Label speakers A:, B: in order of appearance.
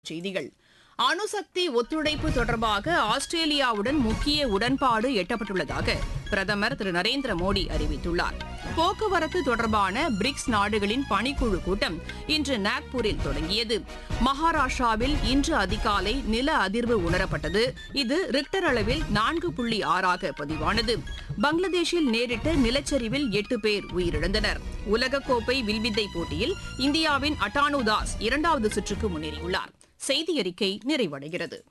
A: செய்திகள் அணுசக்தி ஒத்துழைப்பு தொடர்பாக ஆஸ்திரேலியாவுடன் முக்கிய உடன்பாடு எட்டப்பட்டுள்ளதாக பிரதமர் திரு நரேந்திர மோடி அறிவித்துள்ளார் போக்குவரத்து தொடர்பான பிரிக்ஸ் நாடுகளின் பணிக்குழு கூட்டம் இன்று நாக்பூரில் தொடங்கியது மகாராஷ்டிராவில் இன்று அதிகாலை நில அதிர்வு உணரப்பட்டது இது ரிக்டர் அளவில் நான்கு புள்ளி ஆறாக பதிவானது பங்களாதேஷில் நேரிட்ட நிலச்சரிவில் எட்டு பேர் உயிரிழந்தனர் உலகக்கோப்பை வில்வித்தை போட்டியில் இந்தியாவின் அட்டானு தாஸ் இரண்டாவது சுற்றுக்கு முன்னேறியுள்ளார் செய்தி அறிக்கை நிறைவடைகிறது